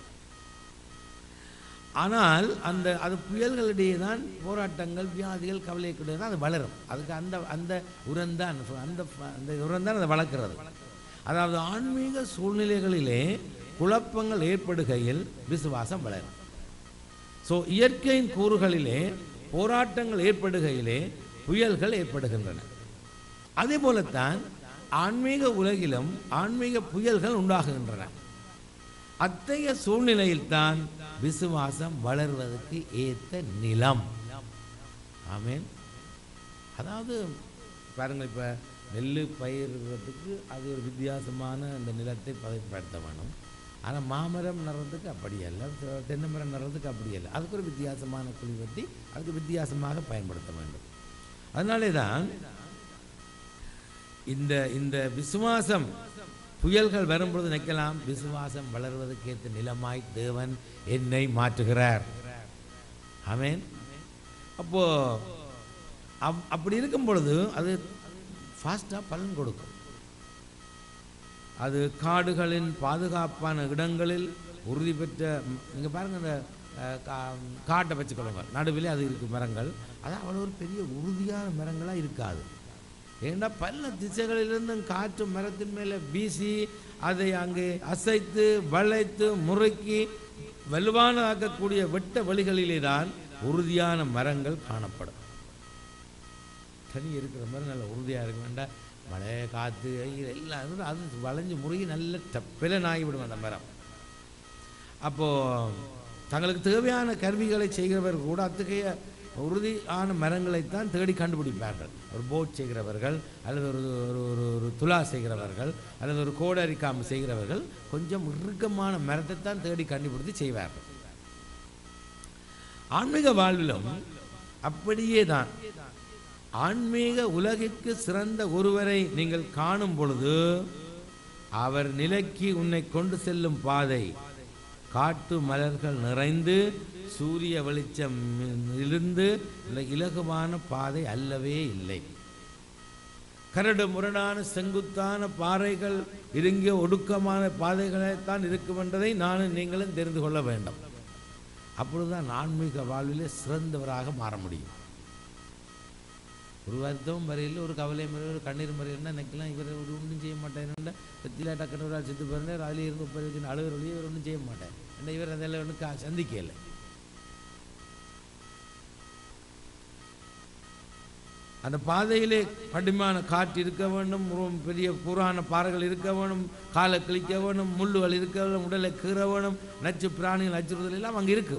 ஆனால் அந்த அது புயல்களிடையே தான் போராட்டங்கள் வியாதிகள் கவலைக்குடைய தான் அது வளரும் அதுக்கு அந்த அந்த உரம்தான் அந்த அந்த உரம்தான் அதை வளர்க்கிறது அதாவது ஆன்மீக சூழ்நிலைகளிலே குழப்பங்கள் ஏற்படுகையில் விசுவாசம் வளரும் ஸோ இயற்கையின் கூறுகளிலே போராட்டங்கள் ஏற்படுகையிலே புயல்கள் ஏற்படுகின்றன அதே போலத்தான் ஆன்மீக உலகிலும் ஆன்மீக புயல்கள் உண்டாகுகின்றன அத்தகைய சூழ்நிலையில்தான் விசுவாசம் வளர்வதற்கு ஏற்ற நிலம் ஆமென் அதாவது பாருங்கள் இப்போ நெல் பயிரிடுறதுக்கு அது ஒரு வித்தியாசமான அந்த நிலத்தை பதப்படுத்த வேணும் ஆனால் மாமரம் நடுறதுக்கு அப்படி அல்ல தெ- தென்னை மரம் நடுறதுக்கு அப்படி அல்ல அதுக்கு ஒரு வித்தியாசமான குழி வெட்டி அதுக்கு வித்தியாசமாக பயன்படுத்த வேண்டும் அதனாலே தான் இந்த இந்த விசுவாசம் புயல்கள் வரும்பொழுது நிற்கலாம் விசுவாசம் வளர்வதற்கேற்ற நிலமாய் தேவன் என்னை மாற்றுகிறார் ஆமென் அப்போ அப்- அப்படி இருக்கும் பொழுது அது ஃபாஸ்ட்டாக பலன் கொடுக்கும் அது காடுகளின் பாதுகாப்பான இடங்களில் உறுதி பெற்ற நீங்கள் பாருங்கள் இந்த அஹ், கா- காட்டை வச்சுக்கொள்ளுங்க நடுவில் அது இருக்குது மரங்கள் அது அவ்வளோ ஒரு பெரிய உறுதியான மரங்களாக இருக்காது ஏன்னா பல திசைகளிலிருந்தும் காற்று மரத்தின் மேலே வீசி அதை அங்கே அசைத்து வளைத்து முறுக்கி வலுவானதாக்கக்கூடிய வெட்ட வழிகளிலே தான் உறுதியான மரங்கள் காணப்படும் தனி இருக்கிற மாதிரி நல்ல உறுதியாக இருக்க வேண்டாம் மழை காற்று வெயில் எல்லாம் இருந்து அது வளைஞ்சு முறுகி நல்ல டப்பிலன் ஆகிவிடும் அந்த மரம் அப்போது தங்களுக்கு தேவையான கருவிகளை செய்கிறவர்கள் கூட அத்தகைய உறுதியான மரங்களைத்தான் தேடி கண்டுபிடிப்பார்கள் ஒரு போட் செய்கிறவர்கள் அல்லது ஒரு ஒரு ஒரு ஒரு துலா செய்கிறவர்கள் அல்லது ஒரு கோடரி காம்பு செய்கிறவர்கள் கொஞ்சம் இறுக்கமான மரத்தை தான் தேடி கண்டுபிடித்து செய்வார்கள் ஆன்மீக வாழ்விலும் அப்படியே தான் ஆன்மீக உலகிற்கு சிறந்த ஒருவரை நீங்கள் காணும் பொழுது அவர் நிலைக்கு உன்னை கொண்டு செல்லும் பாதை காட்டு மலர்கள் நிறைந்து சூரிய வெளிச்சம் இருந்து இலகுவான பாதை அல்லவே இல்லை கரடு முரடான செங்குத்தான பாறைகள் இறுங்கிய ஒடுக்கமான பாதைகளைத்தான் இருக்கும் என்பதை நானும் நீங்களும் தெரிந்து கொள்ள வேண்டும் அப்பொழுதுதான் ஆன்மீக வாழ்விலே சிறந்தவராக மாற முடியும் ஒரு வருத்தமும் வரையில் ஒரு கவலை முறையில் ஒரு கண்ணீர் முறையில் நினைக்கலாம் இவர் ஒரு ஒன்றும் செய்ய மாட்டேன் பத்தியில் டக்குனு ஒரு ஆள் செத்து போயிருந்தார் அதில் இருந்து முப்பது வச்சு அழுகிற வழியே இவர் ஒன்றும் செய்ய மாட்டேன் ஏன்னா இவர் அதெல்லாம் ஒன்றும் கா சந்திக்கலை அந்த பாதையிலே கடுமையான காற்று இருக்க வேண்டும் ரொம்ப பெரிய புறான பாறைகள் இருக்க வேணும் காலை கிழிக்க வேணும் முள்ளுகள் இருக்க வேணும் உடலை கீற வேணும் நச்சு பிராணிகள் அச்சுறுத்தல் எல்லாம் அங்கே இருக்கு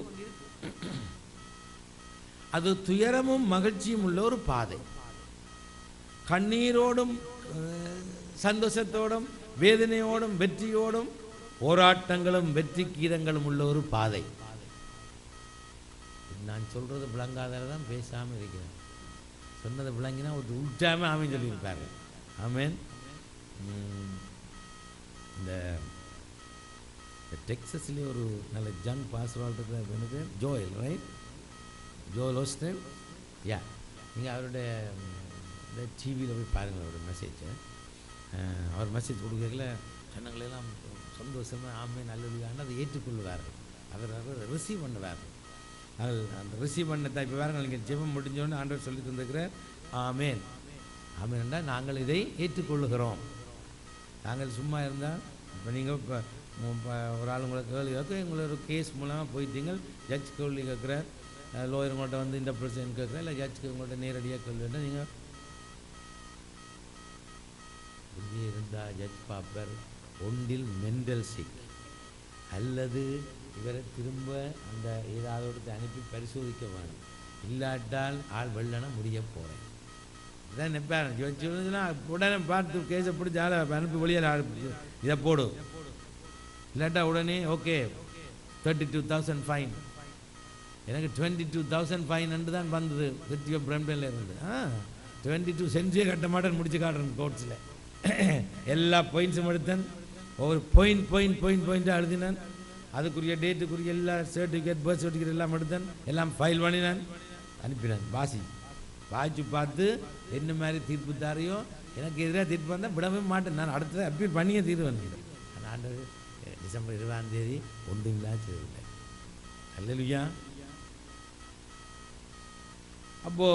அது துயரமும் மகிழ்ச்சியும் உள்ள ஒரு பாதை கண்ணீரோடும் அஹ், சந்தோஷத்தோடும் வேதனையோடும் வெற்றியோடும் போராட்டங்களும் வெற்றி கீதங்களும் உள்ள ஒரு பாதை நான் சொல்றது விளங்காதால தான் பேசாமல் இருக்கிறேன் சொன்னதை விளங்கினா ஒரு உற்றாம ஆமேன் சொல்லியிருப்பாரு ஆமேன் உம், இந்த இந்த டெக்ஸஸ்லேயே ஒரு நல்ல ஜங் பாஸ் வாழ்றது எனக்கு Joel right Joel hostel yeah நீங்கள் அவருடைய உம், இந்த டிவியில் போய் பாருங்கள் அவருடைய மெசேஜை அவர் மெசேஜ் கொடுக்கல ஜனங்களெல்லாம் சந்தோஷமாக ஆமே நல்லதுக்கான அதை ஏற்றுக்கொள்வார்கள் அவர் அவர் ரிசீவ் பண்ணுவார் அது அந்த ரிசீவ் பண்ண இப்போ வேறு நீங்கள் ஜெபம் முடிஞ்சோன்னு ஆண்டவர் சொல்லி தந்திருக்கிறார் ஆமேன் ஆமேன்டா நாங்கள் இதை ஏற்றுக்கொள்ளுகிறோம் நாங்கள் சும்மா இருந்தால் இப்போ நீங்கள் இப்போ ஒரு ஆள் உங்களை கேள்வி கேட்க உங்களை ஒரு கேஸ் மூலமாக போயிட்டீங்க ஜட்ஜ் கேள்வி கேட்குறார் லோயர் உங்கள்கிட்ட வந்து இந்த பிரச்சனை கேட்குறேன் இல்லை ஜட்ஜ்க்கு உங்கள்கிட்ட நேரடியாக கேள்வி கேட்டால் நீங்கள் இங்கே இருந்தால் ஜட்ஜ் பாப்பர் ஒன்றில் மென்டல் சிக் அல்லது இவரை திரும்ப அந்த ஏதாவது ஒருத்தரை அனுப்பி பரிசோதிக்க வேணும் இல்லாட்டால் ஆள் வெள்ளன முடிய போகிறேன் இதான் நினைப்பேன் ஜோதிச்சுன்னா உடனே பார்த்து கேஸை பிடிச்சி ஆளை அனுப்பி வெளியில் ஆள் இதை போடு இல்லாட்டா உடனே okay thirty two thousand fine எனக்கு டுவெண்ட்டி டூ தௌசண்ட் ஃபைன் தான் வந்தது வித்தியோ பிரம்டனில் இருந்து ஆ டுவெண்ட்டி டூ சென்ச்சுரியே கட்ட மாட்டேன்னு முடிச்சு காட்டுறேன் கோர்ட்ஸில் எல்லா பாயிண்ட்ஸும் எடுத்தேன் ஒவ்வொரு பாயிண்ட் பாயிண்ட் பாயிண்ட் பாயிண்ட்டாக எழுதினேன் அதுக்குரிய டேட்டுக்குரிய எல்லா சர்டிஃபிகேட் பர்த் சர்டிஃபிகேட் எல்லாம் எடுத்தேன் எல்லாம் ஃபைல் பண்ணினேன் அனுப்பினேன் வாசி வாய்ச்சி பார்த்து என்ன மாதிரி தீர்ப்பு தாரையோ எனக்கு எதிராக தீர்ப்பு வந்தால் விடவே மாட்டேன் நான் அடுத்தது அப்பீல் பண்ணியே தீர்வேன் ஆனால் ஆண்டவர் டிசம்பர் இருபதாம் தேதி ஒன்றும் இல்லாத செய்தில்லை அல்லையா அப்போ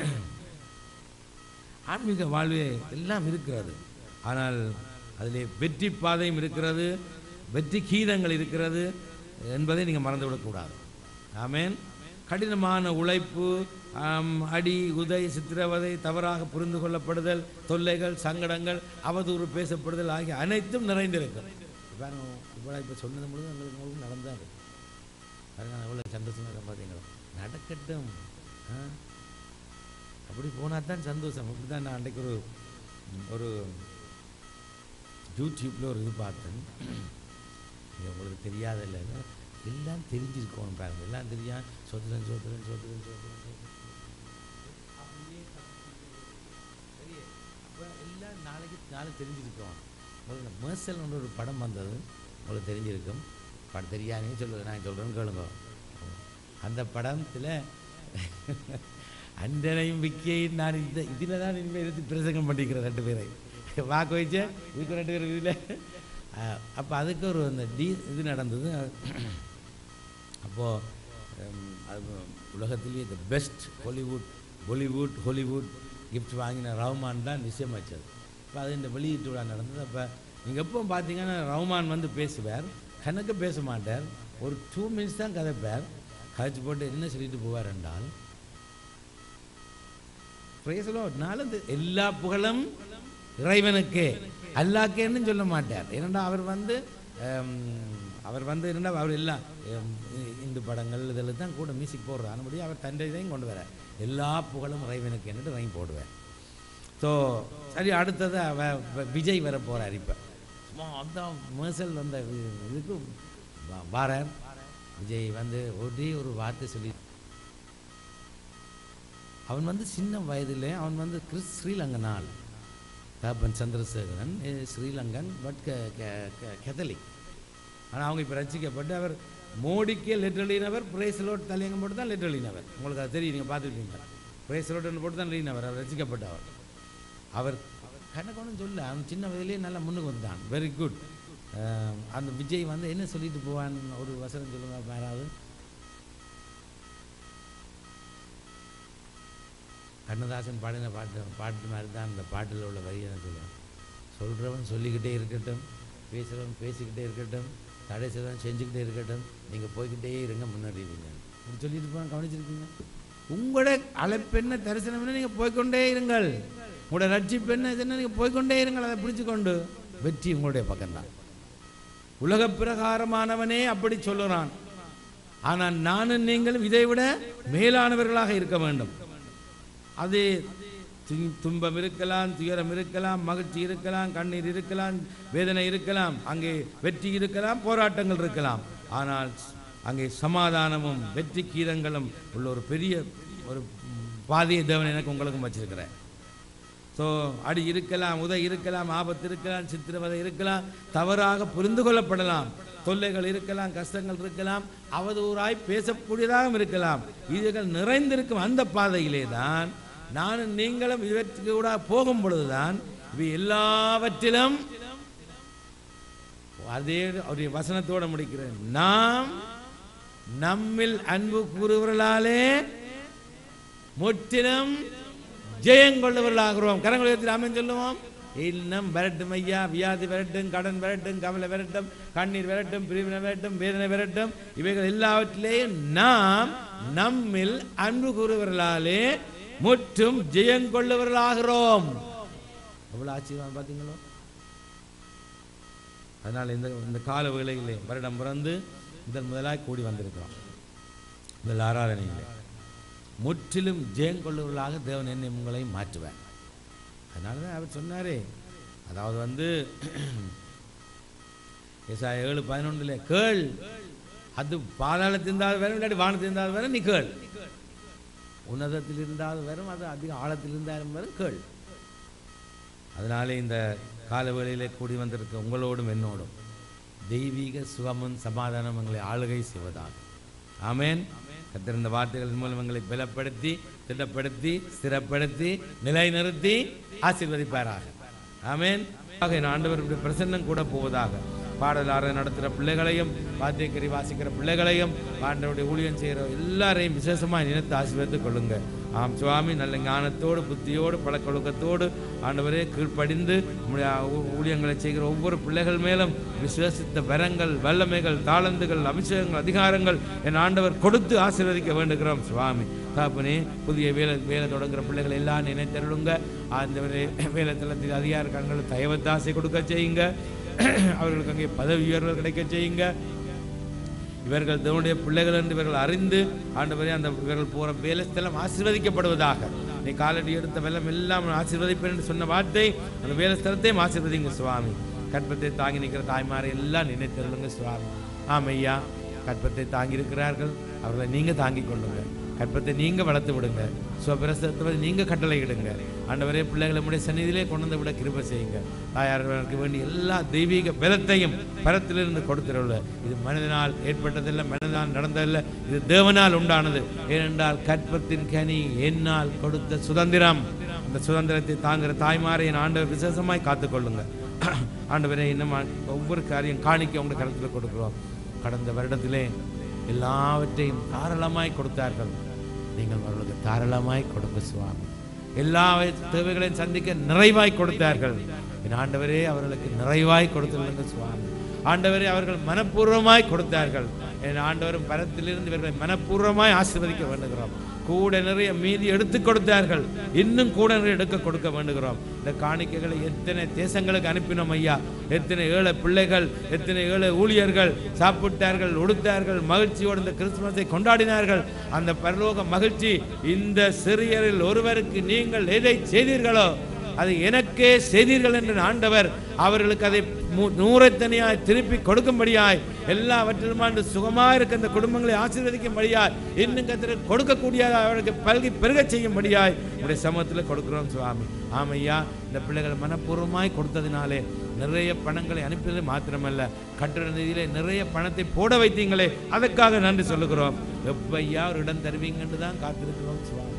ஆன்மீக வாழ்வே எல்லாம் இருக்கிறது ஆனால் அதிலே வெற்றி பாதையும் இருக்கிறது வெற்றி கீதங்கள் இருக்கிறது என்பதை நீங்கள் மறந்துவிடக்கூடாது ஆமேன் கடினமான உழைப்பு ஆம், அடி உதை சித்திரவதை தவறாக புரிந்து கொள்ளப்படுதல் தொல்லைகள் சங்கடங்கள் அவதூறு பேசப்படுதல் ஆகிய அனைத்தும் நிறைந்திருக்கும் பாருங்க இவ்வளோ இப்போ சொன்னது முழுதும் எங்களுக்கு உங்களுக்கு நடந்தாரு பாருங்க நான் எவ்வளோ சந்தோஷமாக இருக்கேன் பார்த்தீங்களா நடக்கட்டும் ஆ அப்படி போனால் தான் சந்தோஷம் அப்படி தான் நான் அன்றைக்கு ஒரு ஒரு யூடியூப்பில் ஒரு இது பார்த்தேன் இது உங்களுக்கு தெரியாத இல்லை எல்லாம் தெரிஞ்சிருக்கணும் பாருங்க எல்லாம் தெரியா சொத்துறேன் சொத்துறேன் சொத்துறேன் சொத்துறேன் சொத்துறேன் அப்படியே சரி அப்போ எல்லாம் நாளைக்கு நாளைக்கு தெரிஞ்சிருக்கோம் உங்களுக்கு மேர்சல்ன்ற ஒரு படம் வந்தது உங்களுக்கு தெரிஞ்சிருக்கும் படம் தெரியாதே சொல்லுங்க நான் சொல்கிறேன்னு கேளுங்க அந்த படத்தில் அண்டனையும் விக்கியையும் நான் இந்த இதில் தான் இனிமேல் எடுத்து பிரசங்கம் பண்ணிக்கிறேன் ரெண்டு பேரை வாக்கு வச்சு இதுக்கு ரெண்டு பேர் இதில் அப்போ அதுக்கு ஒரு அந்த டீ இது நடந்தது அப்போது அது உலகத்திலேயே the best Hollywood Bollywood Hollywood gift வாங்கின ரஹ்மான் தான் நிச்சயம் வச்சது இப்போ அது இந்த வெளியீட்டு விழா நடந்தது அப்போ நீங்கள் எப்போ பார்த்தீங்கன்னா ரஹ்மான் வந்து பேசுவார் கணக்கு பேச மாட்டார் ஒரு டூ மினிட்ஸ் தான் கதைப்பார் கதைச்சு போட்டு என்ன சொல்லிட்டு போவார் என்றால் பிரேசலோ நாலு எல்லா புகழும் இறைவனுக்கே அல்லாக்கேன்னு சொல்ல மாட்டார் ஏனென்றா அவர் வந்து ஹம், அவர் வந்து இருந்தால் அவர் எல்லாம் ஹம், இந்து படங்கள் இதில் தான் கூட மியூசிக் போடுறார் ஆனபடி அவர் தன்னை இதையும் கொண்டு வர எல்லா புகழும் இறைவனுக்கு என்னட்டு ரைம் போடுவார் ஸோ சரி அடுத்தது அவ- வ- விஜய் வர போகிறார் இப்போ சும்மா அந்த மேசல் அந்த வி- இதுக்கு வா- வாரார் விஜய் வந்து ஒரே ஒரு வார்த்தை சொல்லி அவன் வந்து சின்ன வயதிலே அவன் வந்து கிறிஸ் ஸ்ரீலங்கன் ஆள் தகப்பன் Chandrasekaran eh, Sri Lankan but Catholic ஆனால் அவங்க இப்போ ரசிக்கப்பட்டு அவர் மோடிக்கே லெட்டர் எழுதினவர் பிரேசலோட் தலையங்கம் போட்டு தான் லெட்டர் எழுதினவர் உங்களுக்கு அது தெரியும் நீங்கள் பார்த்துருப்பீங்க பிரேசலோட் போட்டு தான் எழுதினவர் அவர் ரசிக்கப்பட்டவர் அவர் கணக்கு ஒன்றும் சொல்ல அவன் சின்ன வயதிலே நல்லா முன்னுக்கு வந்தான் வெரி குட் அந்த விஜய் வந்து என்ன சொல்லிட்டு போவான் ஒரு வசனம் சொல்லுங்க யாராவது கண்ணதாசன் பாடின பாட்டு பாட்டு மாதிரி தான் அந்த பாட்டில் உள்ள வரி என்ன சொல்லுவேன் சொல்கிறவன் சொல்லிக்கிட்டே இருக்கட்டும் பேசுகிறவன் பேசிக்கிட்டே இருக்கட்டும் தடை செய்கிறவன் செஞ்சுக்கிட்டே இருக்கட்டும் நீங்கள் போய்க்கிட்டே இருங்க முன்னேறிடுவீங்க இப்படி சொல்லிட்டு போன கவனிச்சிருக்கீங்க உங்களோட அழைப்பெண்ண தரிசனம் என்ன நீங்கள் போய்க்கொண்டே இருங்கள் உங்களோட ரட்சிப்பு என்ன இதுன்னு நீங்கள் போய்க்கொண்டே இருங்கள் அதை பிடிச்சுக்கொண்டு வெற்றி உங்களுடைய பக்கம்தான் உலக பிரகாரமானவனே அப்படி சொல்லுறான் ஆனால் நானும் நீங்களும் இதை விட மேலானவர்களாக இருக்க வேண்டும் அது து- துன்பம் இருக்கலாம் துயரம் இருக்கலாம் மகிழ்ச்சி இருக்கலாம் கண்ணீர் இருக்கலாம் வேதனை இருக்கலாம் அங்கே வெற்றி இருக்கலாம் போராட்டங்கள் இருக்கலாம் ஆனால் அங்கே சமாதானமும் வெற்றி கீதங்களும் உள்ள ஒரு பெரிய ஒரு பாதையை தேவன் எனக்கு உங்களுக்கும் வச்சிருக்கிறேன் ஸோ அடி இருக்கலாம் உதை இருக்கலாம் ஆபத்து இருக்கலாம் சித்திரவதை இருக்கலாம் தவறாக புரிந்து கொள்ளப்படலாம் தொல்லைகள் இருக்கலாம் கஷ்டங்கள் இருக்கலாம் அவதூறாய் பேசக்கூடியதாகவும் இருக்கலாம் இதுகள் நிறைந்திருக்கும் அந்த பாதையிலே தான் நானும் நீங்களும் இவற்றுக்கு கூட போகும் பொழுதுதான் இவை எல்லாவற்றிலும் அதே அவருடைய வசனத்தோட முடிக்கிறேன் நாம் நம்மில் அன்பு கூறுவர்களாலே முற்றிலும் ஜெயங்கொள்ளவர்களாகிறோம் கரங்களை உயர்த்தி ஆமென் சொல்லுவோம் இன்னும் விரட்டும் ஐயா வியாதி விரட்டும் கடன் விரட்டும் கவலை விரட்டும் கண்ணீர் விரட்டும் பிரிவினை விரட்டும் வேதனை விரட்டும் இவைகள் எல்லாவற்றிலேயும் நாம் நம்மில் அன்பு கூறுவர்களாலே முற்றும் ஜெயங்கொள்ளவர்களாகிறோம் எவ்வளவு ஆச்சரியம் பார்த்தீங்களோ அதனால் இந்த இந்த கால வேளையிலே வருடம் பிறந்து முதல் முதலாய் கூடி வந்திருக்கிறோம் முதல் ஆராதனையிலே முற்றிலும் ஜெயம் கொள்ளுவர்களாக தேவன் என்னை உங்களை மாற்றுவார் அதனால தான் அவர் சொன்னாரே அதாவது வந்து ஏசாயா ஏழு பதினொன்றில் கேள் அது பாதாளத்தில் இருந்தால் வரும் இல்லாட்டி வானத்தில் இருந்தால் வரும் நீ கேள் உன்னதத்தில் இருந்தால் வரும் அது அதிக ஆழத்தில் இருந்தாலும் வரும் கேள் அதனாலே இந்த காலவேளையிலே கூடி வந்திருக்க உங்களோடும் என்னோடும் தெய்வீக சுகமும் சமாதானம் எங்களை ஆளுகை செய்வதாக ஆமென் கர்த்தர் இந்த வார்த்தைகளின் மூலம் எங்களை பலப்படுத்தி திடப்படுத்தி ஸ்திரப்படுத்தி நிலைநிறுத்தி ஆசீர்வதிப்பாராக ஆமென் ஆக என் ஆண்டவருடைய பிரசன்னம் கூட போவதாக பாடலாறு நடத்துகிற பிள்ளைகளையும் வாத்தியக்கறி வாசிக்கிற பிள்ளைகளையும் ஆண்டவருடைய ஊழியம் செய்கிற எல்லாரையும் விசேஷமாக நினைத்து ஆசீர்வதித்துக் கொள்ளுங்க ஆம் சுவாமி நல்ல ஞானத்தோடு புத்தியோடு பழக்கொழுக்கத்தோடு ஆண்டவரே கீழ்ப்படிந்து உம்முடைய ஊ- ஊழியங்களை செய்கிற ஒவ்வொரு பிள்ளைகள் மேலும் விசுவாசித்த வரங்கள் வல்லமைகள் தாளந்துகள் அபிஷேகங்கள் அதிகாரங்கள் என் ஆண்டவர் கொடுத்து ஆசீர்வதிக்க வேண்டுகிறோம் சுவாமி தாப்பனே புதிய வேலை வேலை தொடங்குற பிள்ளைகள் எல்லாம் நினைத்தருளுங்க ஆண்டவரே வேலை தளத்தில் அதிகார கண்கள் தயவத்தாசை கொடுக்க செய்யுங்க அவர்களுக்கு அங்கே பதவி உயர்வுகள் கிடைக்க செய்யுங்க இவர்கள் தேவனுடைய பிள்ளைகள் என்று இவர்கள் அறிந்து ஆண்டவரே அந்த இவர்கள் போகிற வேலை ஸ்தலம் ஆசீர்வதிக்கப்படுவதாக நீ காலடி எடுத்த வெள்ளம் எல்லாம் ஆசீர்வதிப்பேன் என்று சொன்ன வார்த்தை அந்த வேலை ஸ்தலத்தையும் ஆசீர்வதிங்க சுவாமி கற்பத்தை தாங்கி நிற்கிற தாய்மாரை எல்லாம் நினைத்தருளுங்க சுவாமி ஆமையா கற்பத்தை தாங்கி இருக்கிறார்கள் அவர்களை நீங்க தாங்கிக் கொள்ளுங்க கற்பத்தை நீங்க வளர்த்து விடுங்க சுவபிரசத்தை நீங்க கட்டளை இடுங்க ஆண்டவரே பிள்ளைகளை உடைய சந்நிதியிலே கொண்டு வந்து விட கிருபை செய்யுங்க தாயார்களுக்கு வேண்டிய எல்லா தெய்வீக பலத்தையும் பரத்திலிருந்து கொடுத்துருள்ள இது மனிதனால் ஏற்பட்டதில்லை மனிதனால் நடந்ததில்லை இது தேவனால் உண்டானது ஏனென்றால் கற்பத்தின் கனி என்னால் கொடுத்த சுதந்திரம் இந்த சுதந்திரத்தை தாங்குகிற தாய்மாரை என் ஆண்டவர் விசேஷமாய் காத்துக்கொள்ளுங்க ஆண்டவரே இன்னும் ஒவ்வொரு காரியம் காணிக்க உங்களுடைய கருத்தில் கொடுக்கிறோம் கடந்த வருடத்திலே எல்லாவற்றையும் தாராளமாய் கொடுத்தார்கள் நீங்கள் அவர்களுக்கு தாராளமாய் கொடுங்க சுவாமி எல்லா தேவைகளையும் சந்திக்க நிறைவாய் கொடுத்தார்கள் என் ஆண்டவரே அவர்களுக்கு நிறைவாய் கொடுத்துள்ளுங்க சுவாமி ஆண்டவரே அவர்கள் மனப்பூர்வமாய் கொடுத்தார்கள் என் ஆண்டவரும் பரத்திலிருந்து இவர்களை மனப்பூர்வமாய் ஆசீர்வதிக்க வேண்டுகிறோம் கூட நிறைய மீதி எடுத்து கொடுத்தார்கள் இன்னும் கூட நிறைய எடுக்க கொடுக்க வேண்டுகிறோம் இந்த காணிக்கைகளை எத்தனை தேசங்களுக்கு அனுப்பினோம் ஐயா எத்தனை ஏழை பிள்ளைகள் எத்தனை ஏழை ஊழியர்கள் சாப்பிட்டார்கள் உடுத்தார்கள் மகிழ்ச்சியோடு இந்த கிறிஸ்துமஸை கொண்டாடினார்கள் அந்த பரலோக மகிழ்ச்சி இந்த சிறியரில் ஒருவருக்கு நீங்கள் எதை செய்தீர்களோ அதை எனக்கே செய்தீர்கள் என்று ஆண்டவர் அவர்களுக்கு அதை மு- நூறைத்தனியாய் திருப்பி கொடுக்கும்படியாய் எல்லாவற்றிலும் ஆண்டு சுகமாக இருக்க இந்த குடும்பங்களை ஆசீர்வதிக்கும்படியாய் இன்னும் கத்திர கொடுக்கக்கூடிய அவர்களுக்கு பல்கி பெருகச் செய்யும்படியாய் உடைய சமூகத்தில் கொடுக்கிறோம் சுவாமி ஆமையா இந்த பிள்ளைகள் மனப்பூர்வமாய் கொடுத்ததினாலே நிறைய பணங்களை அனுப்பியது மாத்திரமல்ல கட்டட நிதியிலே நிறைய பணத்தை போட வைத்தீங்களே அதற்காக நன்றி சொல்லுகிறோம் எப்பையா ஒரு இடம் தருவீங்கன்னு தான் காத்திருக்கிறோம் சுவாமி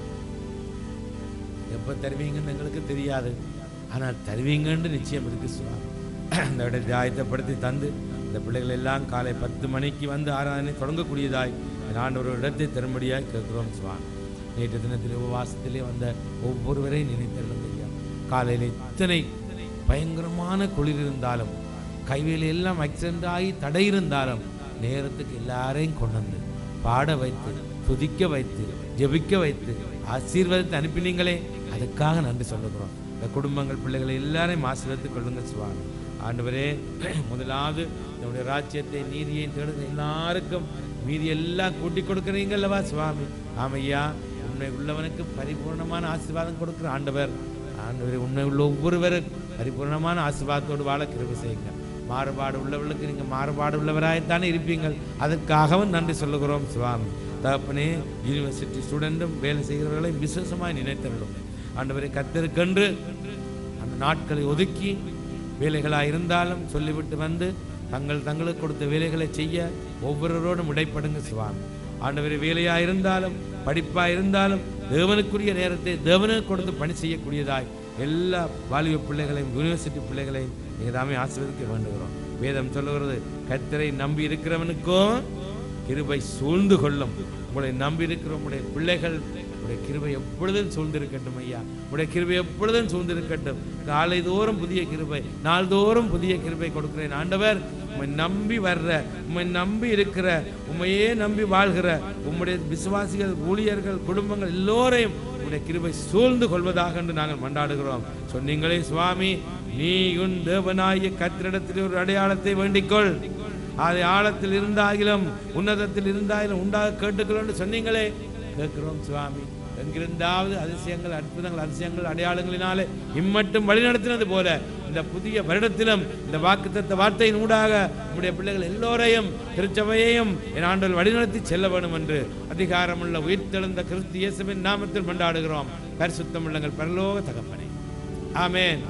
எப்போ தருவீங்கன்னு எங்களுக்கு தெரியாது ஆனால் தருவீங்கன்னு நிச்சயம் இருக்கு சுவாமி இந்த இடத்தை ஆயத்தப்படுத்தி தந்து இந்த பிள்ளைகள் எல்லாம் காலை பத்து மணிக்கு வந்து ஆராதனை தொடங்கக்கூடியதாய் நான் ஒரு இடத்தை தரும்படியாய் கேட்கிறோம் சுவாமி நேற்று தினத்தில் உபவாசத்திலே வந்த ஒவ்வொருவரையும் நினைத்தருளும் ஐயா காலையில் இத்தனை பயங்கரமான குளிர் இருந்தாலும் கைவேல எல்லாம் ஆக்சிடென்ட் ஆகி தடை இருந்தாலும் நேரத்துக்கு எல்லாரையும் கொண்டு வந்து பாட வைத்து துதிக்க வைத்து ஜெபிக்க வைத்து ஆசீர்வாதத்தை அனுப்பினீங்களே அதுக்காக நன்றி சொல்லுகிறோம் இந்த குடும்பங்கள் பிள்ளைகளை எல்லாரையும் ஆசீர்வதித்துக் கொள்ளுங்க சுவாமி ஆண்டவரே முதலாவது நம்முடைய ராஜ்யத்தை நீதியை தேடுகிற எல்லாருக்கும் மீதி எல்லாம் கூட்டி கொடுக்குறீங்கல்லவா சுவாமி ஆமையா உண்மை உள்ளவனுக்கு பரிபூர்ணமான ஆசீர்வாதம் கொடுக்குற ஆண்டவர் ஆண்டவரே உண்மை உள்ள ஒவ்வொருவரும் பரிபூர்ணமான ஆசீர்வாதத்தோடு வாழ கிருபை செய்யுங்க மாறுபாடு உள்ளவர்களுக்கு நீங்கள் மாறுபாடு உள்ளவராய்த்தானே இருப்பீங்கள் அதற்காகவும் நன்றி சொல்லுகிறோம் சுவாமி தகப்பனே யூனிவர்சிட்டி ஸ்டூடெண்ட்டும் வேலை செய்கிறவர்களை விசேஷமாய் நினைத்தருளும் ஆண்டவரை கத்தருக்கென்று அந்த நாட்களை ஒதுக்கி வேலைகளாக இருந்தாலும் சொல்லிவிட்டு வந்து தங்கள் தங்களுக்கு கொடுத்த வேலைகளை செய்ய ஒவ்வொருவரோடும் இடைப்படுங்க சுவாமி ஆண்டவரை வேலையாக இருந்தாலும் படிப்பாக இருந்தாலும் தேவனுக்குரிய நேரத்தை தேவனுக்கு கொடுத்து பணி செய்யக்கூடியதாய் எல்லா வாலிப பிள்ளைகளையும் யூனிவர்சிட்டி பிள்ளைகளையும் நீங்கள் தாமே ஆசீர்வதிக்க வேண்டுகிறோம் வேதம் சொல்லுகிறது கர்த்தரை நம்பி இருக்கிறவனுக்கும் கிருபை சூழ்ந்து கொள்ளும் உங்களை நம்பி இருக்கிற உங்களுடைய பிள்ளைகள் உடைய கிருபை எப்பொழுதும் சூழ்ந்திருக்கட்டும் ஐயா உடைய கிருபை எப்பொழுதும் சூழ்ந்திருக்கட்டும் காலை தோறும் புதிய கிருபை நாள்தோறும் புதிய கிருபை கொடுக்கிறேன் ஆண்டவர் உம்மை நம்பி வர்ற உம்மை நம்பி இருக்கிற உம்மையே நம்பி வாழ்கிற உம்முடைய விசுவாசிகள் ஊழியர்கள் குடும்பங்கள் எல்லோரையும் உடைய கிருபை சூழ்ந்து கொள்வதாக என்று நாங்கள் மன்றாடுகிறோம் சொன்னீங்களே சுவாமி நீ உன் தேவனாய கத்திரிடத்தில் ஒரு அடையாளத்தை வேண்டிக்கொள் அது ஆழத்தில் இருந்தாகிலும் உன்னதத்தில் இருந்தாகிலும் உண்டாக கேட்டுக்கொள் என்று சொன்னீங்களே கேட்கிறோம் சுவாமி எங்கிருந்தாவது அதிசயங்கள் அற்புதங்கள் அதிசயங்கள் அடையாளங்களினாலே இம்மட்டும் வழிநடத்தினது போல இந்த புதிய வருடத்திலும் இந்த வாக்குத்தத்த வார்த்தையின் ஊடாக நம்முடைய பிள்ளைகள் எல்லோரையும் திருச்சபையையும் என் ஆண்டல் வழிநடத்தி செல்ல வேண்டும் என்று அதிகாரமுள்ள உயிர்த்தெழுந்த கிறிஸ்து இயேசுவின் நாமத்தில் கொண்டாடுகிறோம் பரிசுத்தம் உள்ளங்கள் பரலோக தகப்பனே ஆமென்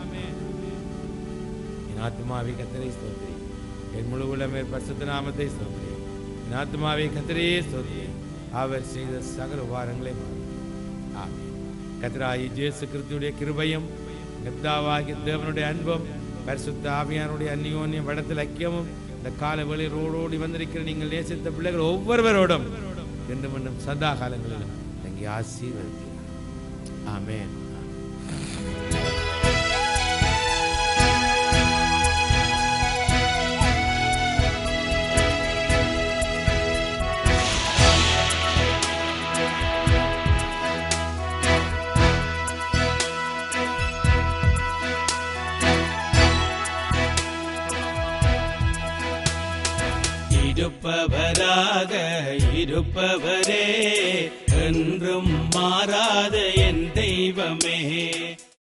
என் ஆத்மாவை கத்தரை ஸ்தோத்திரி என் முழு உலமே பரிசுத்த நாமத்தை ஸ்தோத்திரி என் ஆத்மாவை கத்தரையே ஸ்தோத்திரி அவர் செய்த சகல உபாரங்களை ஆமென் கத்தராயி ஜேசு கிறிஸ்துடைய கிருபையும் கத்தாவாகிய தேவனுடைய அன்பும் பரிசுத்த ஆவியானுடைய அந்நியோன்யம் வடத்தில் ஐக்கியமும் இந்த கால வேளையில் ரோடோடி வந்திருக்கிற நீங்கள் நேசித்த பிள்ளைகள் ஒவ்வொருவரோடும் என்று மீண்டும் சதா காலங்களிலும் தங்கி ஆசீர்வதிக்கிறார் ஆமென் இருப்பவராக இருப்பவரே என்றும் மாறாத என் தெய்வமே